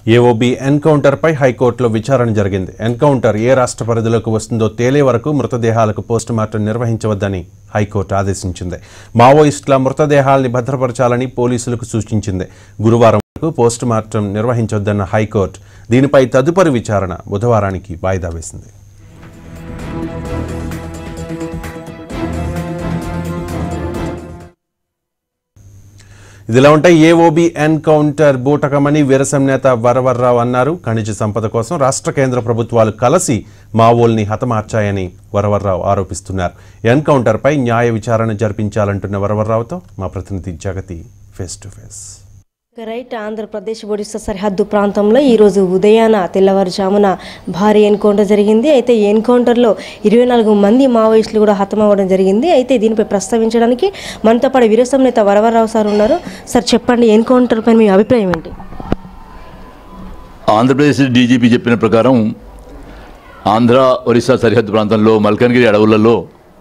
AOB ఎన్కౌంటర్పై హైకోర్టులో విచారణ జరిగింది ఎన్కౌంటర్ ఏ రాష్ట్ర పరిధిలోకి వస్తుందో తేలే వరకు మృతదేహాలకు పోస్టుమార్టం నిర్వహించవద్దని హైకోర్టు ఆదేశించింది మావోయిస్టుల మృతదేహాల్ని భద్రపరచాలని పోలీసులకు సూచించింది గురువారం వరకు పోస్టుమార్టం నిర్వహించొద్దన్న హైకోర్టు దీనిపై తదుపరి విచారణ బుధవారానికి వాయిదా వేసింది ఇదిలా ఉంటే ఏఓబి ఎన్కౌంటర్ బూటకమని వీరసం నేత వరవర్రావు అన్నారు ఖనిజ సంపద కోసం రాష్ట్ర కేంద్ర ప్రభుత్వాలు కలిసి మావోల్ని హతమార్చాయని వరవర్రావు ఆరోపిస్తున్నారు ఎన్కౌంటర్పై న్యాయ విచారణ జరిపించాలంటున్న వరవర్రావుతో మా ప్రతినిధి Jagati face to face right Andhra Pradesh Odisha సరిహద్దు ప్రాంతంలో ఈరోజు ఉదయాన తెల్లవారుజామున భారీ ఎన్కౌంటర్ జరిగింది అయితే ఈ ఎన్కౌంటర్లో ఇరవై నాలుగు మంది మావోయిస్టులు కూడా హతమవ్వడం జరిగింది అయితే దీనిపై ప్రస్తావించడానికి మనతో పాటు వీరసం నేత వరవరరావు సార్ ఉన్నారు సార్ చెప్పండి ఎన్కౌంటర్ పైన మీ అభిప్రాయం ఏంటి ఆంధ్రప్రదేశ్ డీజీపీ చెప్పిన ప్రకారం ఆంధ్ర ఒరిస్సా సరిహద్దు ప్రాంతంలో మల్కన్గిరి అడవులలో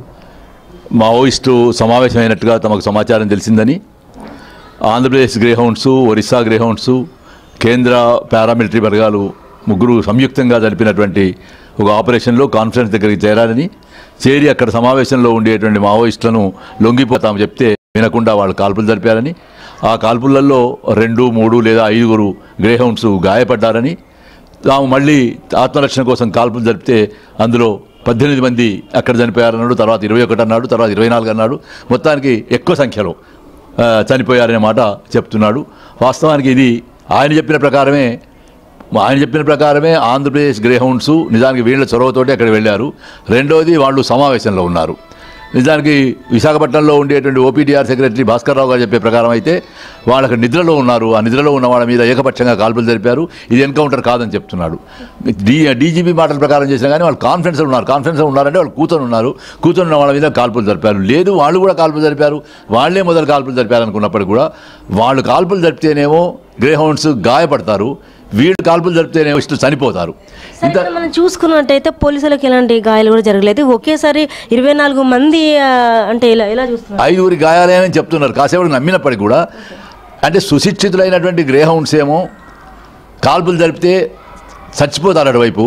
మావోయిస్టు సమావేశమైనట్టుగా తమకు సమాచారం తెలిసిందని ఆంధ్రప్రదేశ్ గ్రేహౌండ్స్ ఒరిస్సా గ్రేహౌండ్స్ కేంద్ర పారామిలిటరీ వర్గాలు ముగ్గురు సంయుక్తంగా జరిపినటువంటి ఒక ఆపరేషన్లో కాన్ఫరెన్స్ దగ్గరికి చేరాలని చేరి అక్కడ సమావేశంలో ఉండేటువంటి మావోయిస్టులను లొంగిపోతాము చెప్తే వినకుండా వాళ్ళు కాల్పులు జరిపారని ఆ కాల్పులలో రెండు మూడు లేదా ఐదుగురు గ్రేహౌండ్స్ గాయపడ్డారని తాము మళ్ళీ ఆత్మరక్షణ కోసం కాల్పులు జరిపితే అందులో పద్దెనిమిది మంది అక్కడ చనిపోయారన్నాడు తర్వాత ఇరవై ఒకటి అన్నాడు తర్వాత ఇరవై నాలుగు అన్నాడు మొత్తానికి ఎక్కువ సంఖ్యలో ఆ, చనిపోయారనే మాట చెప్తున్నాడు వాస్తవానికి ఇది ఆయన చెప్పిన ప్రకారమే ఆయన చెప్పిన ప్రకారమే ఆంధ్రప్రదేశ్ గ్రేహౌండ్స్ నిజానికి వీళ్ళ చొరవతోటి అక్కడ వెళ్ళారు రెండవది వాళ్ళు సమావేశంలో ఉన్నారు నిజానికి విశాఖపట్నంలో ఉండేటువంటి ఓపీటీఆర్ సెక్రటరీ భాస్కర్ రావు గారు చెప్పే ప్రకారం అయితే వాళ్ళకి నిద్రలో ఉన్నారు ఆ నిద్రలో ఉన్న వాళ్ళ మీద ఏకపక్షంగా కాల్పులు జరిపారు ఇది ఎన్కౌంటర్ కాదని చెప్తున్నాడు డీ డీజీపీ మాటల ప్రకారం చేసినా కానీ వాళ్ళు కాన్ఫరెన్స్లో ఉన్నారు కాన్ఫరెన్స్లో ఉన్నారంటే వాళ్ళు కూర్చొని ఉన్నారు కూర్చొని ఉన్న వాళ్ళ మీద కాల్పులు జరిపారు లేదు వాళ్ళు కూడా కాల్పులు జరిపారు వాళ్ళే మొదలు కాల్పులు జరిపారు అనుకున్నప్పటికీ కూడా వాళ్ళు కాల్పులు జరిపితేనేమో గ్రేహౌండ్స్ గాయపడతారు వీళ్ళు కాల్పులు జరిపితేనేమో ఇష్టం చనిపోతారు సార్, ఇక్కడ మనం చూసుకున్నట్టయితే పోలీసులకు ఎలాంటి గాయాలు కూడా జరగలేదు ఒకేసారి ఇరవై నాలుగు మంది ఆ, అంటే ఇలా ఎలా చూస్తున్నారు ఐదుగురి గాయాలేనని చెప్తున్నారు కాసేపు నమ్మినప్పటికీ కూడా అంటే సుశిక్షితులైనటువంటి గ్రేహౌండ్స్ ఏమో కాల్పులు జరిపితే చచ్చిపోతారు అటువైపు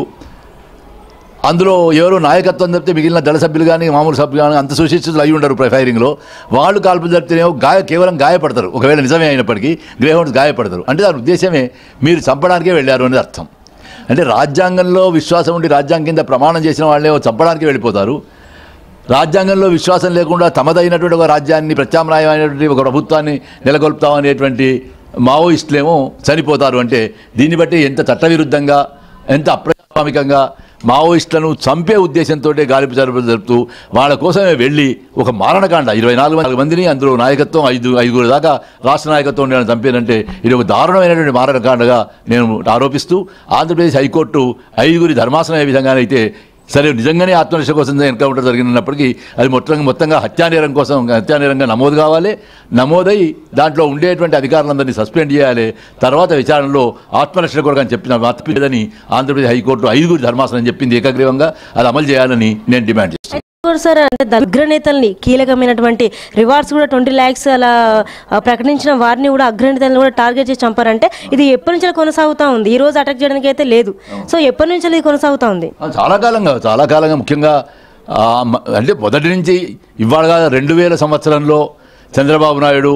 అందులో ఎవరో నాయకత్వం జరిపితే మిగిలిన దళ సభ్యులు కానీ మామూలు సభ్యులు కానీ అంత సుశిక్షితులు అయి ఉండరు ఫైరింగ్లో వాళ్ళు కాల్పులు జరిపితేనేమో గాయ కేవలం గాయపడతారు ఒకవేళ నిజమే అయినప్పటికీ గ్రేహౌండ్స్ గాయపడతారు అంటే దాని ఉద్దేశమే మీరు చంపడానికే వెళ్ళారు అనేది అర్థం అంటే రాజ్యాంగంలో విశ్వాసం ఉండి రాజ్యాంగం కింద ప్రమాణం చేసిన వాళ్ళే చంపడానికి వెళ్ళిపోతారు రాజ్యాంగంలో విశ్వాసం లేకుండా తమదైనటువంటి ఒక రాజ్యాన్ని ప్రత్యామ్నాయమైనటువంటి ఒక ప్రభుత్వాన్ని నెలకొల్పుతామనేటువంటి మావోయిస్టులేమో చనిపోతారు అంటే దీన్ని బట్టి ఎంత చట్టవిరుద్ధంగా ఎంత అప్రజాస్వామికంగా మావోయిస్టులను చంపే ఉద్దేశంతో గాలింపు జరుపులు జరుపుతూ వాళ్ళ కోసమే వెళ్ళి ఒక మారణకాండ ఇరవై నాలుగు మంది- మందిని అందులో నాయకత్వం ఐదు ఐదుగురు దాకా రాష్ట్ర నాయకత్వం నేను చంపానంటే ఇది ఒక దారుణమైనటువంటి మారణకాండగా నేను ఆరోపిస్తూ ఆంధ్రప్రదేశ్ హైకోర్టు ఐదుగురి ధర్మాసనం ఏ విధంగానైతే సరే నిజంగానే ఆత్మరక్ష కోసం ఎన్కౌంటర్ జరిగినప్పటికీ అది మొత్తం మొత్తంగా హత్యానేరం కోసం హత్యానేరంగా నమోదు కావాలి నమోదై దాంట్లో ఉండేటువంటి అధికారులందరినీ సస్పెండ్ చేయాలి తర్వాత విచారణలో ఆత్మరక్షణ కొరకు అని చెప్పిన తప్పిలేదని ఆంధ్రప్రదేశ్ హైకోర్టు ఐదుగురు ధర్మాసనం చెప్పింది ఏకగ్రీవంగా అది అమలు చేయాలని నేను డిమాండ్ చేస్తున్నాను కూడా సార్ అంటే ద- అగ్రనేతల్ని కీలకమైనటువంటి రివార్డ్స్ కూడా ట్వంటీ ల్యాక్స్ అలా ఆ, ప్రకటించిన వారిని కూడా అగ్రనేతలను కూడా టార్గెట్ చేసి చంపారంటే ఇది ఎప్పటి నుంచి కొనసాగుతా ఉంది ఈ రోజు అటాక్ చేయడానికి అయితే లేదు సో ఎప్పటి నుంచి ఇది కొనసాగుతా ఉంది ఆ, చాలా కాలంగా చాలా కాలంగా ముఖ్యంగా ఆ, మ- అంటే మొదటి నుంచి ఇవాళ కాదు, రెండు వేల సంవత్సరంలో చంద్రబాబు నాయుడు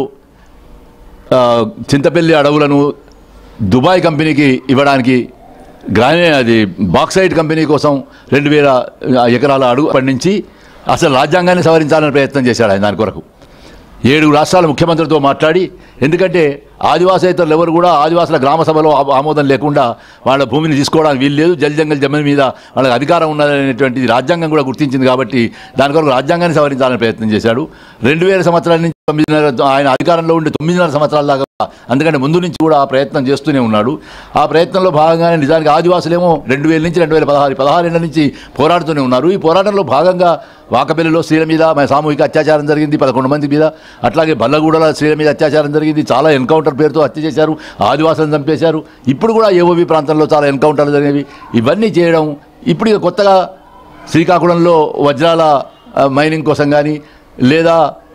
ఆ, చింతపల్లి అడవులను దుబాయ్ కంపెనీకి ఇవ్వడానికి గ్రానే అది బాక్సైట్ కంపెనీ కోసం రెండు వేల ఎకరాల అడుగు పండించి అసలు రాజ్యాంగాన్ని సవరించాలని ప్రయత్నం చేశాడు ఆయన దాని కొరకు ఏడు రాష్ట్రాల ముఖ్యమంత్రితో మాట్లాడి ఎందుకంటే ఆదివాసేతరులు ఎవరు కూడా ఆదివాసుల గ్రామ సభలో ఆ- ఆమోదం లేకుండా వాళ్ళ భూమిని తీసుకోవడానికి వీలు లేదు జల్ జంగల్ జమీన్ మీద వాళ్ళకి అధికారం ఉన్నదనేటువంటిది రాజ్యాంగం కూడా గుర్తించింది కాబట్టి దాని కొరకు రాజ్యాంగాన్ని సవరించాలని ప్రయత్నం చేశాడు రెండు వేల సంవత్సరాల నుంచి తొమ్మిదిన్నర ఆయన అధికారంలో ఉండి తొమ్మిదిన్నర సంవత్సరాల దాకా అందుకంటే ముందు నుంచి కూడా ఆ ప్రయత్నం చేస్తూనే ఉన్నాడు ఆ ప్రయత్నంలో భాగంగానే నిజానికి ఆదివాసులేమో రెండు వేల నుంచి రెండు వేల పదహారు పదహారేళ్ల నుంచి పోరాడుతూనే ఉన్నారు ఈ పోరాటంలో భాగంగా వాకపల్లిలో స్త్రీల మీద మన సామూహిక అత్యాచారం జరిగింది పదకొండు మంది మీద అట్లాగే బల్లగూడలో స్త్రీల మీద అత్యాచారం జరిగింది చాలా ఎన్కౌంటర్ పేరుతో హత్య చేశారు ఆదివాసులను చంపేశారు ఇప్పుడు కూడా ఏఓబి ప్రాంతంలో చాలా ఎన్కౌంటర్లు జరిగేవి ఇవన్నీ చేయడం ఇప్పుడు ఇక కొత్తగా శ్రీకాకుళంలో వజ్రాల ఆ, మైనింగ్ కోసం కానీ లేదా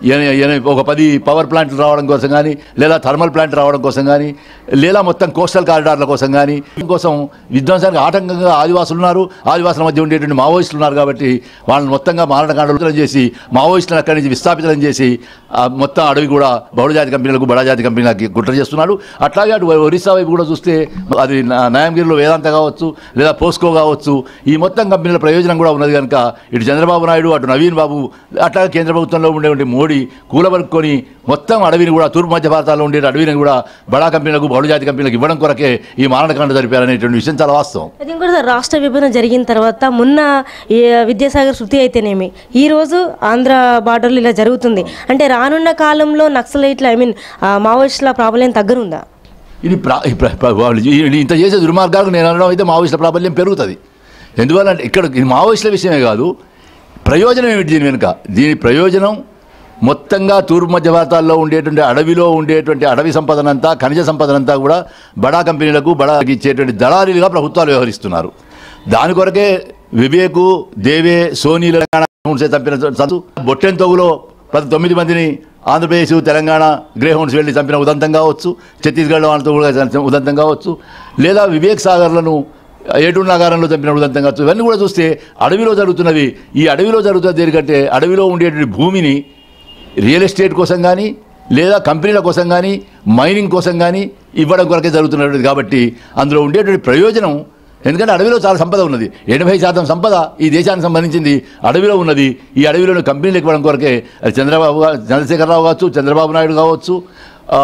ఈయన- ఈయన ఒక పది పవర్ ప్లాంట్లు రావడం కోసం కానీ లేదా థర్మల్ ప్లాంట్ రావడం కోసం కానీ లేదా మొత్తం కోస్టల్ కారిడార్ల కోసం కానీ కోసం విధ్వంసానికి ఆటంకంగా ఆదివాసులు ఉన్నారు ఆదివాసుల మధ్య ఉండేటువంటి మావోయిస్టులు ఉన్నారు కాబట్టి వాళ్ళని మొత్తంగా మారణకాండలు చేసి మావోయిస్టులను అక్కడి నుంచి విస్థాపితం చేసి ఆ మొత్తం అడవి కూడా బహుళజాతి కంపెనీలకు బడాజాతి కంపెనీలకి కుట్ర చేస్తున్నారు అట్లాగే అటు ఒరిస్సా వైపు కూడా చూస్తే అది నా- న్యాయంగిరిలో వేదాంత కావచ్చు లేదా పోస్కో కావచ్చు ఈ మొత్తం కంపెనీల ప్రయోజనం కూడా ఉన్నది కనుక ఇటు చంద్రబాబు నాయుడు అటు నవీన్ బాబు అట్లాగే కేంద్ర ప్రభుత్వంలో ఉండేటువంటి మోడీ కూలబరుక్కొని మొత్తం అడవిని కూడా తూర్పు మధ్య భారతాల్లో ఉండే అడవిని కూడా బడా కంపెనీలకు బహుళజాతి కంపెనీలకు ఇవ్వడం కొరకే ఈ మారణకాండ జరిపారనేటువంటి విషయం చాలా వాస్తవం అది ఇంకోటి సార్ రాష్ట్ర విభజన జరిగిన తర్వాత మొన్న ఈ విద్యాసాగర్ శృతి అయితేనేమి ఈ రోజు ఆంధ్ర బార్డర్లో ఇలా జరుగుతుంది అంటే రానున్న కాలంలో నక్సలైట్ల ఐ మీన్ మావోయిస్టుల ప్రాబ్లం తగ్గనుందా ఇది ప్రా ఈ ప్ర- ప్ర- వాళ్ళు ఈ- ఇంత చేసే దుర్మార్గాలకు నేను అనడం అయితే మావోయిస్టుల ప్రాబల్యం పెరుగుతుంది ఎందువల్ల అంటే ఇక్కడ ఇది మావోయిస్టుల విషయమే కాదు ప్రయోజనం ఏమిటి దీని వెనుక దీని ప్రయోజనం మొత్తంగా తూర్పు మధ్య భారతాల్లో ఉండేటువంటి అడవిలో ఉండేటువంటి అడవి సంపదనంతా ఖనిజ సంపదనంతా కూడా బడా కంపెనీలకు బడాకి ఇచ్చేటువంటి దళారీలుగా ప్రభుత్వాలు వ్యవహరిస్తున్నారు దాని కొరకే వివేకు దేవే సోనీ తెలంగాణ హౌన్సే చంపిన సందు బొట్టెన్ తొగులో ప్రతి తొమ్మిది మందిని ఆంధ్రప్రదేశ్ తెలంగాణ గ్రే హౌన్స్ వెళ్ళి చంపిన ఉదంతం కావచ్చు ఛత్తీస్గఢ్లో వాళ్ళతో కూడా చంపిన ఉదంతం కావచ్చు లేదా వివేక్ సాగర్లను ఏటూరు నగరంలో చంపిన ఉదంతం కావచ్చు ఇవన్నీ కూడా చూస్తే అడవిలో జరుగుతున్నవి ఈ అడవిలో జరుగుతున్న దేనికంటే అడవిలో ఉండేటువంటి భూమిని రియల్ ఎస్టేట్ కోసం కానీ లేదా కంపెనీల కోసం కానీ మైనింగ్ కోసం కానీ ఇవ్వడం కొరకే జరుగుతున్నటువంటిది కాబట్టి అందులో ఉండేటువంటి ప్రయోజనం ఎందుకంటే అడవిలో చాలా సంపద ఉన్నది ఎనభై శాతం సంపద ఈ దేశానికి సంబంధించింది అడవిలో ఉన్నది ఈ అడవిలోని కంపెనీలు ఇవ్వడం కొరకే అది చంద్రబాబు గా- చంద్రశేఖరరావు కావచ్చు చంద్రబాబు నాయుడు కావచ్చు ఆ,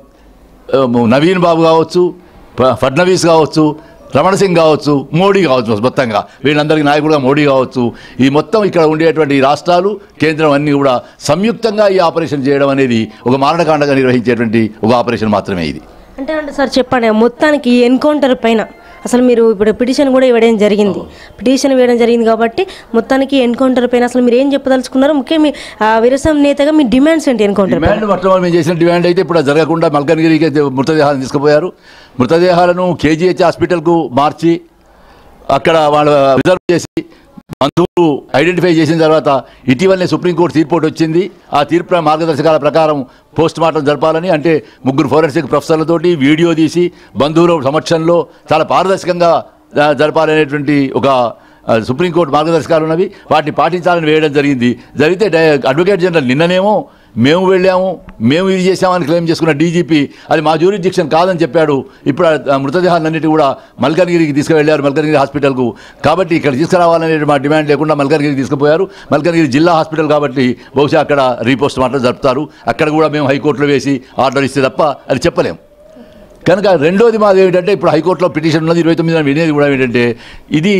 ఆ, నవీన్ బాబు కావచ్చు ఫ- ఫడ్నవీస్ కావచ్చు రమణ సింగ్ కావచ్చు మోడీ కావచ్చు మొత్తంగా వీళ్ళందరికీ నాయకుడుగా మోడీ కావచ్చు ఈ మొత్తం ఇక్కడ ఉండేటువంటి ఈ రాష్ట్రాలు కేంద్రం అన్నీ కూడా సంయుక్తంగా ఈ ఆపరేషన్ చేయడం అనేది ఒక మారణకాండగా నిర్వహించేటువంటి ఒక ఆపరేషన్ మాత్రమే ఇది అంటే అంటే సార్ చెప్పండి మొత్తానికి ఈ ఎన్కౌంటర్ పైన అసలు మీరు ఇప్పుడు పిటిషన్ కూడా ఇవ్వడం జరిగింది పిటిషన్ వేయడం జరిగింది కాబట్టి మొత్తానికి ఎన్కౌంటర్ పైన అసలు మీరు ఏం చెప్పదలుచుకున్నారు ముఖ్యంగా మీ ఆ, విరసం నేతగా మీ డిమాండ్స్ ఏంటి ఎన్కౌంటర్ పైన డిమాండ్ మొట్టమొదటి మేము చేసిన డిమాండ్ అయితే ఇప్పుడు అది జరగకుండా మల్కన్గిరికి అయితే మృతదేహాలను తీసుకుపోయారు మృతదేహాలను కేజీహెచ్ హాస్పిటల్కు మార్చి అక్కడ వాళ్ళు రిజర్వ్ చేసి బంధువులు ఐడెంటిఫై చేసిన తర్వాత ఇటీవలనే సుప్రీంకోర్టు తీర్పు ఒకటి వచ్చింది ఆ తీర్పు మార్గదర్శకాల ప్రకారం పోస్ట్ మార్టం జరపాలని అంటే ముగ్గురు ఫోరెన్సిక్ ప్రొఫెసర్లతోటి వీడియో తీసి బంధువుల సమక్షంలో చాలా పారదర్శకంగా ఆ, జరపాలనేటువంటి ఒక ఆ, సుప్రీంకోర్టు మార్గదర్శకాలు ఉన్నవి వాటిని పాటించాలని వేయడం జరిగింది జరిగితే డై- అడ్వకేట్ జనరల్ నిన్ననేమో మేము వెళ్ళాము మేము ఇది చేశామని క్లెయిమ్ చేసుకున్న డీజీపీ అది మా జ్యూరిడిక్షన్ కాదని చెప్పాడు ఇప్పుడు ఆ మృతదేహాలన్నిటి కూడా మల్కన్గిరికి తీసుకువెళ్ళారు మల్కన్గిరి హాస్పిటల్కు కాబట్టి ఇక్కడ తీసుకురావాలనే మా డిమాండ్ లేకుండా మల్కన్గిరికి తీసుకుపోయారు మల్కన్గిరి జిల్లా హాస్పిటల్ కాబట్టి బహుశా అక్కడ రీపోస్ట్ మాత్రం జరుపుతారు అక్కడ కూడా మేము హైకోర్టులో వేసి ఆర్డర్ ఇస్తే తప్ప అది చెప్పలేం కనుక రెండోది మాది ఏమిటంటే ఇప్పుడు హైకోర్టులో పిటిషన్ ఉన్నది ఇరవై తొమ్మిది వినేది కూడా ఏంటంటే ఇది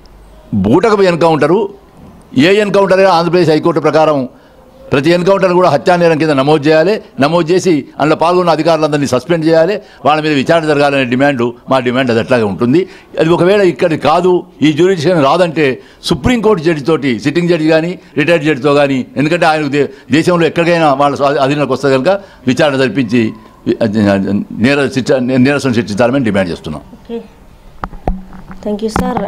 బూటకపు ఎన్కౌంటరు ఏ ఎన్కౌంటర్ అయినా ఆంధ్రప్రదేశ్ హైకోర్టు ప్రకారం ప్రతి ఎన్కౌంటర్ కూడా హత్యానేరం కింద నమోదు చేయాలి నమోదు చేసి అందులో పాల్గొన్న అధికారులందరినీ సస్పెండ్ చేయాలి వాళ్ళ మీద విచారణ జరగాలనే డిమాండ్ మా డిమాండ్ అది అట్లాగే ఉంటుంది అది ఒకవేళ ఇక్కడ కాదు ఈ జ్యూరిడిక్షన్ రాదంటే సుప్రీంకోర్టు జడ్జి తోటి సిట్టింగ్ జడ్జి కానీ రిటైర్డ్ జడ్జితో కానీ ఎందుకంటే ఆయన దే- దేశంలో ఎక్కడికైనా వాళ్ళ స్వా- అధీనంలోకి వస్తే కనుక విచారణ జరిపించి నేర శిక్ష నేరస్తులను శిక్షించాలని డిమాండ్ చేస్తున్నాం okay thank you sir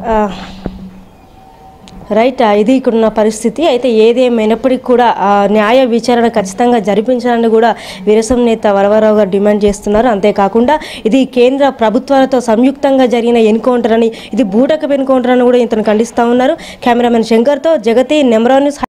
right ఇది ఇక్కడున్న పరిస్థితి అయితే ఏదేమైనప్పటికీ కూడా ఆ, న్యాయ విచారణ ఖచ్చితంగా జరిపించాలని కూడా విరసం నేత వరవరావు గారు డిమాండ్ చేస్తున్నారు అంతేకాకుండా ఇది కేంద్ర ప్రభుత్వాలతో సంయుక్తంగా జరిగిన ఎన్కౌంటర్ అని ఇది బూటకపు ఎన్కౌంటర్ అని కూడా ఇతను ఖండిస్తూ ఉన్నారు కెమెరామెన్ శంకర్తో జగతి నెమరా న్యూస్